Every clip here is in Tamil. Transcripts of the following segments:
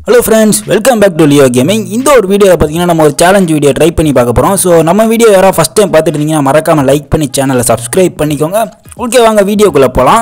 Hello friends welcome back to Leo gaming இந்த ஒரு வீடியோவில் பார்த்தீங்கன்னா நம்ம ஒரு சேலஞ்ச் வீடியோ ட்ரை பண்ணி பார்க்க போகிறோம் ஸோ நம்ம வீடியோ யாராவது ஃபஸ்ட் டைம் பார்த்துட்டு இருந்தீங்கன்னா மறக்காமல் லைக் பண்ணி சேனலை சப்ஸ்கிரைப் பண்ணிக்கோங்க ஓகே வாங்க வீடியோக்குள்ளே போகலாம்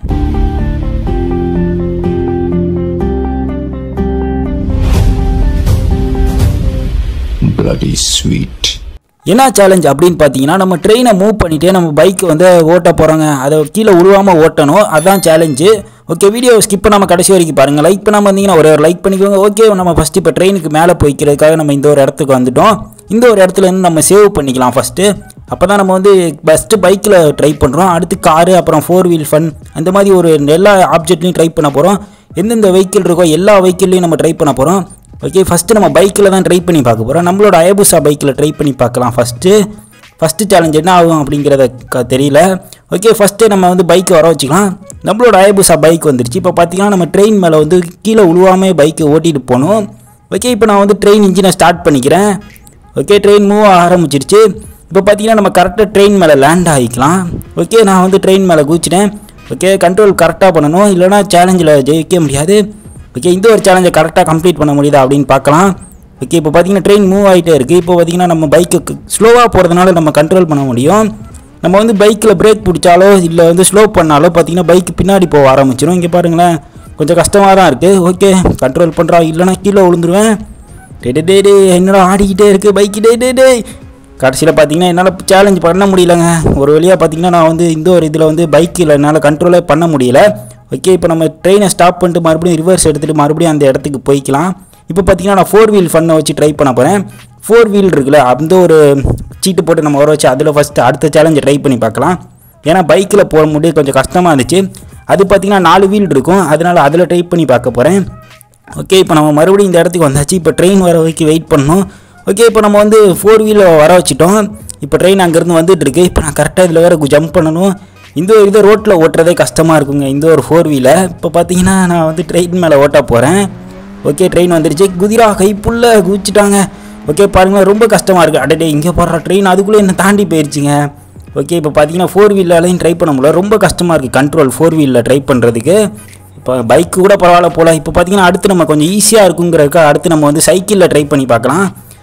bloody sweet. என்ன சேலஞ்ச் அப்படின்னு பார்த்தீங்கன்னா நம்ம ட்ரெயினை மூவ் பண்ணிட்டே நம்ம பைக் வந்து ஓட்ட போகிறோங்க அதை கீழே உழுவாமல் ஓட்டணும் அதான் சேலஞ்சு ஓகே வீடியோ ஸ்கிப் பண்ணாமல் கடைசி வரைக்கும் பாருங்கள் லைக் பண்ணாமல் இருந்தீங்கன்னா ஒரே ஒரு லைக் பண்ணிக்கோங்க ஓகே நம்ம ஃபஸ்ட்டு இப்போ ட்ரெயினுக்கு மேலே போய்க்கிறதுக்காக நம்ம இந்த ஒரு இடத்துக்கு வந்துட்டோம் இந்த ஒரு இடத்துல இருந்து நம்ம சேவ் பண்ணிக்கலாம் ஃபஸ்ட்டு அப்போ தான் நம்ம வந்து ஃபஸ்ட்டு பைக்கில் ட்ரை பண்ணுறோம் அடுத்து காரு அப்புறம் ஃபோர் வீல் ஃபன் அந்த மாதிரி ஒரு எல்லா ஆப்ஜெக்ட்லையும் ட்ரை பண்ண போகிறோம் எந்தெந்த வெஹிக்கிள் இருக்கோ எல்லா வெஹிக்கிள்லையும் நம்ம ட்ரை பண்ண போகிறோம் ஓகே ஃபஸ்ட்டு நம்ம பைக்கில் தான் ட்ரை பண்ணி பார்க்க போகிறோம் நம்மளோட அயபுசா பைக்கில் ட்ரை பண்ணி பார்க்கலாம் ஃபஸ்ட்டு ஃபஸ்ட்டு சேலஞ்ச் என்ன ஆகும் அப்படிங்கிறத க தெரியல ஓகே ஃபஸ்ட்டு நம்ம வந்து பைக்கை வர வச்சுக்கலாம் நம்மளோட அயபுசா பைக் வந்துருச்சு இப்போ பார்த்தீங்கன்னா நம்ம ட்ரெயின் மேலே வந்து கீழே உழுவாமல் பைக்கை ஓட்டிகிட்டு போகணும் ஓகே இப்போ நான் வந்து ட்ரெயின் இன்ஜினை ஸ்டார்ட் பண்ணிக்கிறேன் ஓகே ட்ரெயின் மூவ் ஆரம்பிச்சிருச்சு இப்போ பார்த்தீங்கன்னா நம்ம கரெக்டாக ட்ரெயின் மேலே லேண்ட் ஆகிக்கலாம் ஓகே நான் வந்து ட்ரெயின் மேலே குதிச்சிட்டேன் ஓகே கண்ட்ரோல் கரெக்டாக பண்ணணும் இல்லைனா சேலஞ்சில் ஜெயிக்க முடியாது ஓகே இந்த ஒரு சேலஞ்சை கரெக்டாக கம்ப்ளீட் பண்ண முடியுதா அப்படின்னு பார்க்கலாம் ஓகே இப்போ பார்த்தீங்கன்னா ட்ரெயின் மூவ் ஆகிட்டே இருக்குது இப்போ பார்த்தீங்கன்னா நம்ம பைக்கு ஸ்லோவாக போகிறதுனால நம்ம கண்ட்ரோல் பண்ண முடியும் நம்ம வந்து பைக்கில் பிரேக் பிடிச்சாலோ இல்லை வந்து ஸ்லோ பண்ணாலோ பார்த்தீங்கன்னா பைக் பின்னாடி போக ஆரம்பிச்சிடும் இங்கே பாருங்களேன் கொஞ்சம் கஷ்டமாக தான் இருக்குது ஓகே கண்ட்ரோல் பண்ணுறா இல்லைனா கீழே விழுந்துருவேன் டே டே டே டே என்னடா ஆடிக்கிட்டே இருக்குது பைக்கு டே டே டே கடைசியில் பார்த்தீங்கன்னா என்னால் சேலஞ்ச் பண்ண முடியலங்க ஒரு வழியாக பார்த்தீங்கன்னா நான் வந்து இந்த ஒரு இதில் வந்து பைக்கில் என்னால் கண்ட்ரோலே பண்ண முடியல ஓகே இப்போ நம்ம ட்ரெயினை ஸ்டாப் பண்ணிட்டு மறுபடியும் ரிவர்ஸ் எடுத்துகிட்டு மறுபடியும் அந்த இடத்துக்கு போய்க்கலாம் இப்போ பார்த்தீங்கன்னா நான் ஃபோர் வீல் ஃபன்னை வச்சு ட்ரை பண்ண போகிறேன் ஃபோர் வீல் இருக்குல்ல அந்த ஒரு சீட்டு போட்டு நம்ம வர வச்சு அதில் ஃபஸ்ட்டு அடுத்த சேலஞ்சை ட்ரை பண்ணி பார்க்கலாம் ஏன்னா பைக்கில் போக முடியும் கொஞ்சம் கஷ்டமாக இருந்துச்சு அது பார்த்தீங்கன்னா நாலு வீல் இருக்கும் அதனால் அதில் ட்ரை பண்ணி பார்க்க போகிறேன் ஓகே இப்போ நம்ம மறுபடியும் இந்த இடத்துக்கு வந்தாச்சு இப்போ ட்ரெயின் வர வரைக்கும் வெயிட் பண்ணணும் ஓகே இப்போ நம்ம வந்து ஃபோர் வீலை வர வச்சிட்டோம் இப்போ ட்ரெயின் அங்கேருந்து வந்துட்டு இருக்கு இப்போ நான் கரெக்டாக இதில் வேறு ஜம்ப் பண்ணணும் இந்த ஒரு இதை ரோட்டில் ஓட்டுறதே கஷ்டமாக இருக்குங்க இந்த ஒரு ஃபோர் வீலை இப்போ பார்த்தீங்கன்னா நான் வந்து ட்ரெயின் மேலே ஓட்ட போகிறேன் ஓகே ட்ரெயின் வந்துருச்சு குதிரா கைப்புள்ள குதிச்சிட்டாங்க ஓகே பாருங்களேன் ரொம்ப கஷ்டமாக இருக்குது அடடே இங்கே போடுற ட்ரெயின் அதுக்குள்ளே என்ன தாண்டி போயிடுச்சுங்க ஓகே இப்போ பார்த்தீங்கன்னா ஃபோர் வீலர்லையும் ட்ரை பண்ண முடியல ரொம்ப கஷ்டமாக இருக்குது கண்ட்ரோல் ஃபோர் வீலில் ட்ரை பண்ணுறதுக்கு இப்போ பைக்கு கூட பரவாயில்ல போல இப்போ பார்த்தீங்கன்னா அடுத்து நம்ம கொஞ்சம் ஈஸியாக இருக்குங்கிறதுக்கு அடுத்து நம்ம வந்து சைக்கிளில் ட்ரை பண்ணி பார்க்கலாம்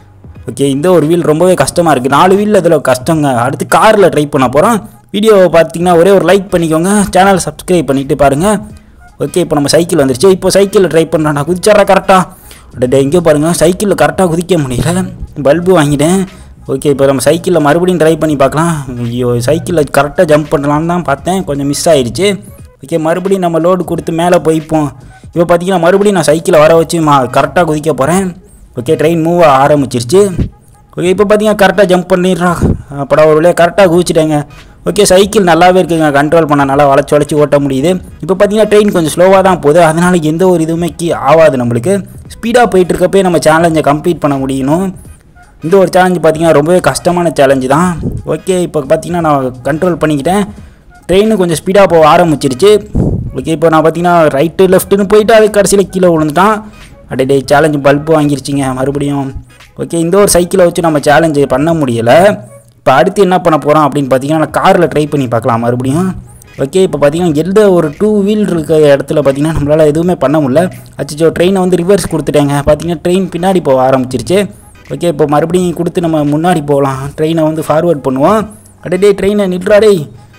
ஓகே இந்த ஒரு வீல் ரொம்பவே கஷ்டமாக இருக்குது நாலு வீலில் இதில் கஷ்டங்க அடுத்து காரில் ட்ரை பண்ண போகிறோம் வீடியோவை பார்த்தீங்கன்னா ஒரே ஒரு லைக் பண்ணிக்கோங்க சேனலை சப்ஸ்கிரைப் பண்ணிட்டு பாருங்கள் ஓகே இப்போ நம்ம சைக்கிள் வந்துருச்சு இப்போ சைக்கிளில் ட்ரை பண்ணுறேன் நான் குதிச்சாரா கரெக்டாக அடே எங்கே பாருங்கள் சைக்கிளில் கரெக்டாக குதிக்க முடியல பல்பு வாங்கிட்டேன் ஓகே இப்போ நம்ம சைக்கிளில் மறுபடியும் ட்ரை பண்ணி பார்க்கலாம் ஐயோ சைக்கிளில் கரெக்டாக ஜம்ப் பண்ணலான்னு தான் பார்த்தேன் கொஞ்சம் மிஸ் ஆயிடுச்சு ஓகே மறுபடியும் நம்ம லோடு கொடுத்து மேலே போய்ப்போம் இப்போ பார்த்தீங்கன்னா மறுபடியும் நான் சைக்கிளை வர வச்சு மா கரெக்டாக குதிக்க போகிறேன் ஓகே ட்ரெயின் மூவ் ஆரம்பிச்சிருச்சு ஓகே இப்போ பார்த்தீங்கன்னா கரெக்டாக ஜம்ப் பண்ணிடுறா அப்படா ஒரு வழியாக கரெக்டாக குதிச்சிட்டேங்க ஓகே சைக்கிள் நல்லாவே இருக்குங்க கண்ட்ரோல் பண்ண நல்லா வளைச்சி வளைச்சி ஓட்ட முடியுது இப்போ பார்த்தீங்கன்னா ட்ரெயின் கொஞ்சம் ஸ்லோவாக தான் போகுது அதனால் எந்த ஒரு இதுவுமே கீ ஆகாது நம்மளுக்கு ஸ்பீடாக போயிட்டு இருக்கப்பே நம்ம சேலஞ்சை கம்ப்ளீட் பண்ண முடியணும் இந்த ஒரு சேலஞ்சு பார்த்தீங்கன்னா ரொம்பவே கஷ்டமான சேலஞ்சு தான் ஓகே இப்போ பார்த்தீங்கன்னா நான் கண்ட்ரோல் பண்ணிக்கிட்டேன் ட்ரெயின் கொஞ்சம் ஸ்பீடாக போக ஆரம்பிச்சிருச்சு ஓகே இப்போ நான் பார்த்தீங்கன்னா ரைட்டு லெஃப்ட்டுன்னு போயிட்டு அது கடைசியில் கீழே விழுந்துட்டான் அடே சேலஞ்சு பல்பு வாங்கிருச்சிங்க மறுபடியும் ஓகே இந்த ஒரு சைக்கிளை வச்சு நம்ம சேலஞ்சு பண்ண முடியலை இப்போ அடுத்து என்ன பண்ண போகிறோம் அப்படின்னு பார்த்தீங்கன்னா நான் காரில் ட்ரை பண்ணி பார்க்கலாம் மறுபடியும் ஓகே இப்போ பார்த்தீங்கன்னா எந்த ஒரு டூ வீல் இருக்க இடத்துல பார்த்தீங்கன்னா நம்மளால் எதுவுமே பண்ண முடியல அச்சோ ட்ரெயினை வந்து ரிவர்ஸ் கொடுத்துட்டேங்க பார்த்தீங்கன்னா ட்ரெயின் பின்னாடி போக ஆரம்பிச்சிருச்சு ஓகே இப்போ மறுபடியும் கொடுத்து நம்ம முன்னாடி போகலாம் ட்ரெயினை வந்து ஃபார்வேர்ட் பண்ணுவோம் அடே ட்ரெயினை நில்றாடே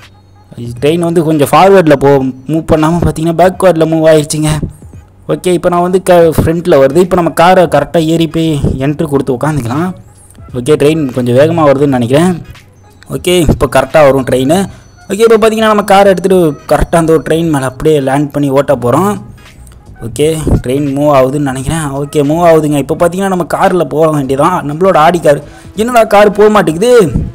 ட்ரெயின் வந்து கொஞ்சம் ஃபார்வேர்டில் போ மூவ் பண்ணாமல் பார்த்தீங்கன்னா பேக்வேர்டில் மூவ் ஆயிடுச்சுங்க ஓகே இப்போ நான் வந்து க ஃப்ரண்ட்டில் வருது இப்போ நம்ம காரை கரெக்டாக ஏறி போய் என்ட்ரு கொடுத்து உட்காந்துக்கலாம் ஓகே ட்ரெயின் கொஞ்சம் வேகமாக வருதுன்னு நினைக்கிறேன் ஓகே இப்போ கரெக்டாக வரும் ட்ரெயின் ஓகே இப்போ பார்த்தீங்கன்னா நம்ம காரை எடுத்துகிட்டு கரெக்டாக அந்த ஒரு ட்ரெயின் மேலே அப்படியே லேண்ட் பண்ணி ஓட்ட போகிறோம் ஓகே ட்ரெயின் மூவ் ஆகுதுன்னு நினைக்கிறேன் ஓகே மூவ் ஆகுதுங்க இப்போ பார்த்தீங்கன்னா நம்ம காரில் போக வேண்டியதான் நம்மளோட ஆடி கார் என்னடா கார் போக மாட்டேங்குது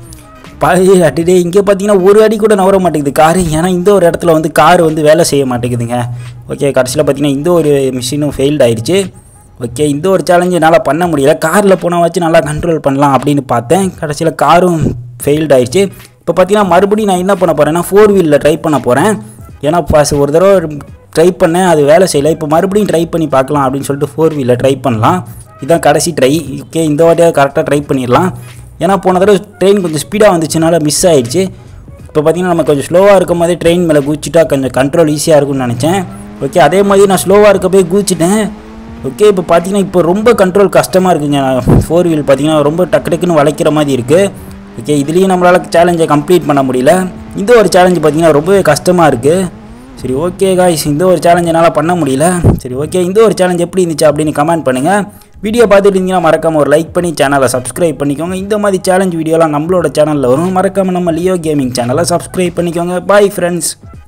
பழைய அடிடே இங்கே பார்த்தீங்கன்னா ஒரு அடி கூட நவர மாட்டேங்குது காரு ஏன்னா இந்த ஒரு இடத்துல வந்து கார் வந்து வேலை செய்ய மாட்டேங்குதுங்க ஓகே கடைசியில் பார்த்தீங்கன்னா இந்த ஒரு மிஷினும் ஃபெயில்ட் ஆயிடுச்சு ஓகே இந்த ஒரு சேலஞ்சு என்னால் பண்ண முடியல காரில் போனால் வச்சு நல்லா கண்ட்ரோல் பண்ணலாம் அப்படின்னு பார்த்தேன் கடைசியில் காரும் ஃபெயில்ட் ஆயிடுச்சு இப்போ பார்த்தீங்கன்னா மறுபடியும் நான் என்ன பண்ண போகிறேன்னா ஃபோர் வீலில் ட்ரை பண்ண போகிறேன் ஏன்னா ஃபஸ்ட் ஒரு தடவை ட்ரை பண்ணேன் அது வேலை செய்யலை இப்போ மறுபடியும் ட்ரை பண்ணி பார்க்கலாம் அப்படின்னு சொல்லிட்டு ஃபோர் வீலில் ட்ரை பண்ணலாம் இதுதான் கடைசி ட்ரை ஓகே இந்த வாட்டியாக கரெக்டாக ட்ரை பண்ணிடலாம் ஏன்னா போன தடவை ட்ரெயின் கொஞ்சம் ஸ்பீடாக வந்துச்சுனால மிஸ் ஆயிடுச்சு இப்போ பார்த்தீங்கன்னா நம்ம கொஞ்சம் ஸ்லோவாக இருக்கும் போதே ட்ரெயின் மேலே குதிச்சுட்டா கொஞ்சம் கண்ட்ரோல் ஈஸியாக இருக்கும்னு நினச்சேன் ஓகே அதே மாதிரி நான் ஸ்லோவாக இருக்க போய் குதிச்சிட்டேன் ஓகே இப்போ பார்த்தீங்கன்னா இப்போ ரொம்ப கண்ட்ரோல் கஷ்டமாக இருக்குங்க ஃபோர் வீல் பார்த்தீங்கன்னா ரொம்ப டக்கு டக்குன்னு வளைக்கிற மாதிரி இருக்குது ஓகே இதுலேயும் நம்மளால் சேலஞ்சை கம்ப்ளீட் பண்ண முடியல இந்த ஒரு சேலஞ்சு பார்த்தீங்கன்னா ரொம்பவே கஷ்டமாக இருக்குது சரி ஓகே காய்ஸ் இந்த ஒரு சேலஞ்ச் என்னால் பண்ண முடியல சரி ஓகே இந்த ஒரு சேலஞ்ச் எப்படி இருந்துச்சு அப்படின்னு கமெண்ட் பண்ணுங்கள் வீடியோ பார்த்துட்டு இருந்தீங்கன்னா மறக்காமல் ஒரு லைக் பண்ணி சேனலை சப்ஸ்கிரைப் பண்ணிக்கோங்க இந்த மாதிரி சேலஞ்ச் வீடியோலாம் நம்மளோட சேனலில் வரும் மறக்காமல் நம்ம லியோ கேமிங் சேனலை சப்ஸ்கிரைப் பண்ணிக்கோங்க பாய் ஃப்ரெண்ட்ஸ்